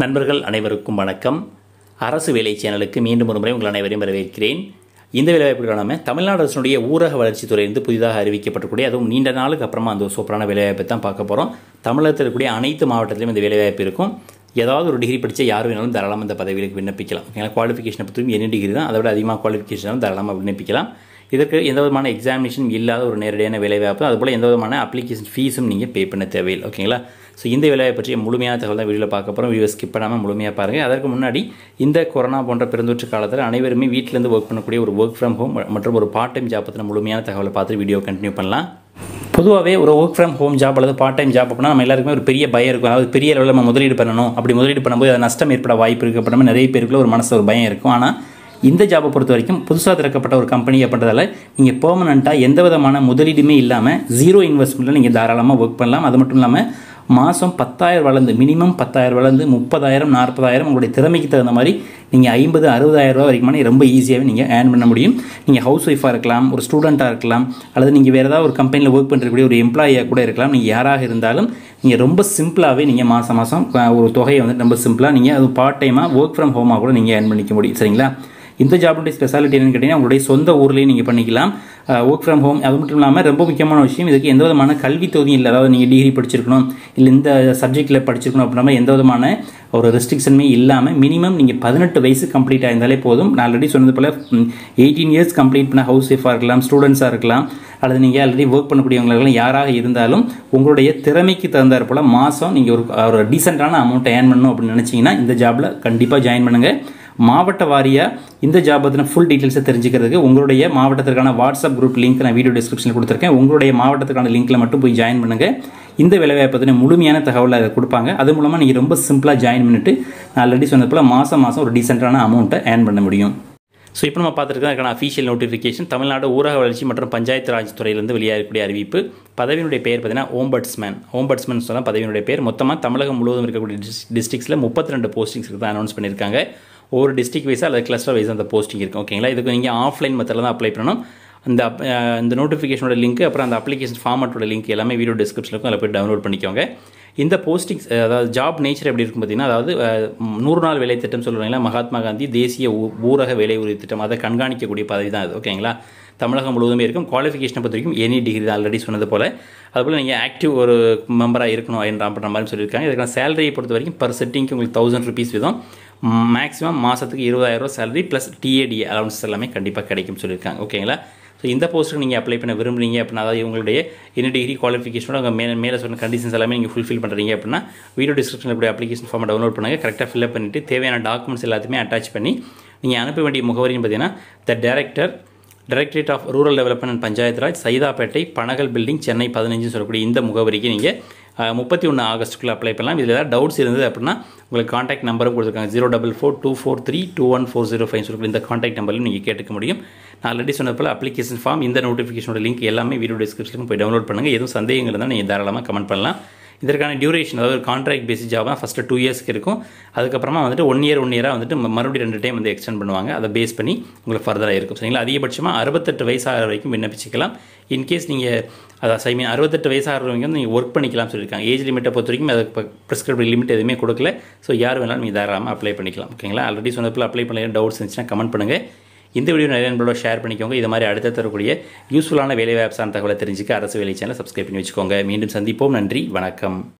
நண்பர்கள் அனைவருக்கும் வணக்கம் அரசு வேலை சேனலுக்கு மீண்டும் ஒரு முறை உங்கள் அனைவரையும் வரவேற்கிறேன் இந்த வேலைவாய்ப்புக்கான தமிழ்நாடு அரசுடைய ஊரக வளர்ச்சித்துறையிலிருந்து புதிதாக அறிவிக்கப்பட்டிருக்கூடிய அதுவும் நீண்ட நாளுக்கு அப்புறமா அந்த ஒரு சூப்பரான வேலைவாய்ப்பை தான் பார்க்க போகிறோம் தமிழகத்தில் இருக்கக்கூடிய அனைத்து மாவட்டத்திலும் இந்த வேலைவாய்ப்பு இருக்கும் ஏதாவது ஒரு டிகிரி படித்த யார் வேணாலும் தாராளமாக இந்த பதவிகளுக்கு விண்ணப்பிக்கலாம் ஓகேங்களா குவாலிஃபிகேஷனை பற்றியும் என்ன டிகிரி தான் அதை விட அதிகமாக குவாலிஃபிகேஷனும் தாராளமாக விண்ணப்பிக்கலாம் இதற்கு எந்த விதமான எக்ஸாமினேஷன் இல்லாத ஒரு நேரடியான வேலைவாய்ப்பு அதுபோல் எந்த விதமான அப்ளிகேஷன் ஃபீஸும் நீங்கள் பே பண்ண தேவையில்லை ஓகேங்களா ஸோ இந்த வேலையை பற்றிய முழுமையான தகவல் தான் வீடியோவில் பார்க்க போகிறோம் வீடியோ ஸ்கிப் பண்ணாமல் முழுமையாக பாருங்கள் அதற்கு முன்னாடி இந்த கொரோனா போன்ற பெருந்தொற்று காலத்தில் அனைவருமே வீட்டிலேருந்து ஒர்க் பண்ணக்கூடிய ஒரு ஒர்க் ஃப்ரம் ஹோம் மற்றும் ஒரு பார்ட் டைம் ஜாப் பற்றின முழுமையான தகவலை பார்த்து வீடியோ கண்டினியூ பண்ணலாம் பொதுவாகவே ஒரு ஒர்க் ஃப்ரம் ஹோம் ஜாப் அல்லது பார்ட் டைம் ஜாப் அப்படின்னா நம்ம எல்லாருக்குமே ஒரு பெரிய பயம் இருக்கும் அதாவது பெரிய லெவலில் நம்ம முதலீடு பண்ணணும் அப்படி முதலீடு பண்ணும்போது அது நஷ்டம் ஏற்பட வாய்ப்பு இருக்குது அப்படின்னா நிறைய பேருக்குள்ள ஒரு மனசில் ஒரு பயம் இருக்கும் ஆனால் இந்த ஜாப்பை பொறுத்த வரைக்கும் புதுசாக திறக்கப்பட்ட ஒரு கம்பெனி அப்படின்றதால நீங்கள் பெர்மனண்ட்டாக எந்த விதமான முதலீடுமே இல்லாமல் ஜீரோ இன்வெஸ்ட்மெண்ட்டில் நீங்கள் தாராளமாக ஒர்க் பண்ணலாம் அது மட்டும் இல்லாமல் மாதம் பத்தாயிரம் வளர்ந்து மினிமம் பத்தாயிரம் வளர்ந்து முப்பதாயிரம் நாற்பதாயிரம் உங்களுடைய திறமைக்கு தகுந்த மாதிரி நீங்கள் ஐம்பது அறுபதாயிரம் ரூபா வரைக்குமான ரொம்ப ஈஸியாகவே நீங்கள் ஏர்ன் பண்ண முடியும் நீங்கள் ஹவுஸ் ஒய்ஃபாக இருக்கலாம் ஒரு ஸ்டூடெண்ட்டாக இருக்கலாம் அல்லது நீங்கள் வேறு ஏதாவது ஒரு கம்பெனியில் ஒர்க் பண்ணுறக்கூடிய ஒரு எம்ப்ளாயியாக கூட இருக்கலாம் நீங்கள் யாராக இருந்தாலும் நீங்கள் ரொம்ப சிம்பிளாகவே நீங்கள் மாதம் மாதம் ஒரு தொகையை வந்து ரொம்ப சிம்பிளாக நீங்கள் அது பார்ட் டைமாக ஒர்க் ஃப்ரம் ஹோமாக கூட நீங்கள் ஏர்ன் பண்ணிக்க முடியும் சரிங்களா இந்த ஜாபுடைய ஸ்பெஷாலிட்டி என்னன்னு கேட்டிங்கன்னா உங்களுடைய சொந்த ஊர்லேயே நீங்கள் பண்ணிக்கலாம் ஒர்க் ஃப்ரம் ஹோம் அது மட்டும் இல்லாமல் ரொம்ப முக்கியமான விஷயம் இதுக்கு எந்த விதமான கல்வி தொகுதியும் இல்லை அதாவது நீங்கள் டிகிரி படிச்சிருக்கணும் இல்லை இந்த சப்ஜெக்ட்டில் படிச்சிருக்கணும் அப்படின்னா எந்த விதமான ஒரு ரெஸ்ட்ரிக்ஷனுமே இல்லாமல் மினிமம் நீங்கள் பதினெட்டு வயசு கம்ப்ளீட் ஆயிருந்தாலே போதும் நான் ஆல்ரெடி சொன்னது போல் எயிட்டீன் இயர்ஸ் கம்ப்ளீட் பண்ண ஹவுஸ் ஒய்ஃபாக இருக்கலாம் ஸ்டூடெண்ட்ஸாக இருக்கலாம் அல்லது நீங்கள் ஆல்ரெடி ஒர்க் பண்ணக்கூடியவங்களுக்கெல்லாம் யாராக இருந்தாலும் உங்களுடைய திறமைக்கு தகுந்தாற் போல் மாதம் நீங்கள் ஒரு ஒரு டீசெண்டான அமௌண்ட்டை ஏர்ன் பண்ணணும் அப்படின்னு நினச்சிங்கன்னா இந்த ஜாபில் கண்டிப்பாக ஜாயின் பண்ணுங்கள் மாவட்ட வாரியாக இந்த ஜாப் பற்றின ஃபுல் டீட்டெயில்ஸை தெரிஞ்சுக்கிறதுக்கு உங்களுடைய மாவட்டத்திற்கான வாட்ஸ்அப் குரூப் லிங்க் நான் வீடியோ டிஸ்கிரிப்ஷனில் கொடுத்துருக்கேன் உங்களுடைய மாவட்டத்துக்கான லிங்க்கில் மட்டும் போய் ஜாயின் பண்ணுங்கள் இந்த வேலைவாய்ப்பு பற்றின முழுமையான தகவலை அதை கொடுப்பாங்க அது மூலமாக நீங்கள் ரொம்ப சிம்பிளாக ஜாயின் பண்ணிவிட்டு நான் ஆல்ரெடி சொன்னது போல் மாதம் மாதம் ஒரு டீசெண்டான அமௌண்ட்டை ஏர்ன் பண்ண முடியும் ஸோ இப்போ நம்ம பார்த்துருக்கோம் அஃபீஷியல் நோட்டிஃபிகேஷன் தமிழ்நாடு ஊரக வளர்ச்சி மற்றும் பஞ்சாயத்து ராஜ் துறையிலிருந்து வெளியாகக்கூடிய அறிவிப்பு பதவியினுடைய பெயர் பார்த்தீங்கன்னா ஓம்பட்ஸ்மேன் ஓம்பட்ஸ்மேன் சொன்னால் பதவியினுடைய பேர் மொத்தமாக தமிழகம் முழுவதும் இருக்கக்கூடிய டிஸ்ட்ரிக்ஸில் முப்பத்தி ரெண்டு போஸ்டிங்ஸ் தான் அனௌன்ஸ் பண்ணியிருக்காங்க ஒவ்வொரு டிஸ்ட்ரிக் வைஸாக அல்லது கிளஸ்டர் வைஸ் அந்த போஸ்டிங் இருக்கும் ஓகேங்களா இதுக்கு நீங்கள் ஆஃப்லைன் மெத்தடில் தான் அப்ளை பண்ணணும் அந்த இந்த நோட்டிஃபிகேஷனோட லிங்க் அப்புறம் அந்த அப்ளிகேஷன் ஃபார்மட்டோட லிங்க் எல்லாமே வீடியோ டிஸ்கிரிப்ஷனில் இருக்கும் அதில் போய் டவுன்லோட் பண்ணிக்கோங்க இந்த போஸ்டிங்ஸ் அதாவது ஜாப் நேச்சர் எப்படி இருக்கும் பார்த்தீங்கன்னா அதாவது நூறு நாள் வேலை திட்டம் சொல்கிறாங்களா மகாத்மா காந்தி தேசிய ஊரக வேலை உறுதி திட்டம் அதை கண்காணிக்கக்கூடிய பதவி தான் அது ஓகேங்களா தமிழகம் முழுவதுமே இருக்கும் குவாலிஃபிகேஷனை பொறுத்த வரைக்கும் எனி டிகிரி தான் ஆல்ரெடி சொன்னது போல் அதுபோல் நீங்கள் ஆக்டிவ் ஒரு மெம்பராக இருக்கணும் என்ற பண்ணுற மாதிரி சொல்லியிருக்காங்க இதுக்கான சேலரியை பொறுத்த வரைக்கும் பர் செட்டிங்க்கு உங்களுக்கு தௌசண்ட் ருபீஸ் வீதம் மேக்ஸிமம் மாதத்துக்கு இருபதாயிரம் சேலரி ப்ளஸ் டிஏடிஏ அலவன்ஸ் எல்லாமே கண்டிப்பாக கிடைக்கும் சொல்லியிருக்காங்க ஓகேங்களா ஸோ இந்த போஸ்ட்டுக்கு நீங்கள் அப்ளை பண்ண விரும்புறீங்க அப்படின்னா அதாவது உங்களுடைய என்ன டிகிரி குவாலிஃபிகேஷனோட உங்கள் மேலே மேலே சொன்ன கண்டிஷன்ஸ் எல்லாமே நீங்கள் ஃபுல்ஃபில் பண்ணுறீங்க அப்படின்னா வீடியோ டிஸ்கிரிப்ஷனில் கூட அப்ளிகேஷன் ஃபார்மை டவுன்லோட் பண்ணுங்கள் கரெக்டாக ஃபில்அப் பண்ணிவிட்டு தேவையான டாக்குமெண்ட்ஸ் எல்லாத்தையுமே அட்டாச் பண்ணி நீங்கள் அனுப்ப வேண்டிய முகவரின்னு பார்த்தீங்கன்னா the director directorate of rural development and Panchayat Raj Saidapet Panagal building Chennai பதினஞ்சு சொல்லக்கூடிய இந்த முகவரிக்கு நீங்கள் முப்பத்தி ஒன்று ஆகஸ்ட்டுக்குள்ளே அப்ளை பண்ணலாம் இதில் ஏதாவது டவுட்ஸ் இருந்தது அப்படின்னா உங்களுக்கு காண்டாக்ட் நம்பரும் கொடுத்துருக்காங்க zero double four two four three two one four zero five சொல்லி இந்த காண்டாக்ட் நம்பரில் நீங்கள் கேட்டுக்க முடியும் நான் ஆல்ரெடி சொன்னது போல் அப்ளிகேஷன் ஃபார்ம் இந்த நோட்டிஃபிகேஷனோட லிங்க் எல்லாமே வீடியோ டிஸ்கிரிப்ஷனுக்கு போய் டவுன்லோட் பண்ணுங்கள் எதுவும் சந்தேகங்கள் இருந்தால் நீங்கள் தாராளமாக கமெண்ட் பண்ணலாம் இதற்கான டியூரேஷன் அதாவது ஒரு கான்ட்ராக்ட் பேசிஸ் ஜாப் தான் ஃபஸ்ட்டு டூ இயர்ஸ்க்கு இருக்கும் அதுக்கப்புறமா வந்துட்டு ஒன் இயர் ஒன் இயராக வந்துட்டு மறுபடியும் ரெண்டு டைம் வந்து எக்ஸ்டெண்ட் பண்ணுவாங்க அதை பேஸ் பண்ணி உங்களுக்கு ஃபர்தராக இருக்கும் சரிங்களா அதிகபட்சமாக அறுபத்தெட்டு வயசாகிற வரைக்கும் விண்ணப்பிச்சிக்கலாம் இன்கேஸ் நீங்கள் அதாவது ஐ மீன் அறுபத்தெட்டு வயசாகிற வரைக்கும் வந்து நீங்கள் ஒர்க் பண்ணிக்கலாம் சொல்லியிருக்காங்க ஏஜ் லிமிட்டை பொறுத்த வரைக்கும் அதுக்கு ப்ரிஸ்கிரிப்ட் லிமிட் எதுவுமே கொடுக்கல ஸோ யார் வேணாலும் நீங்கள் தாராளமாக அப்ளை பண்ணிக்கலாம் ஓகேங்களா ஆல்ரெடி சொன்னதில் அப்ளை பண்ண டவுட்ஸ் இருந்துச்சுன்னா கமெண்ட் பண்ணுங்கள் இந்த வீடியோ நிறைய நண்பரோட ஷேர் பண்ணிக்கோங்க இது மாதிரி அடுத்த தரக்கூடிய யூஸ்ஃபுல்லான வேலை வாய்ப்பு சார்ந்த தகவலை தெரிஞ்சுக்க அரசு வேலை சேனல் சப்ஸ்கிரைப் பண்ணி வச்சுக்கோங்க மீண்டும் சந்திப்போம் நன்றி வணக்கம்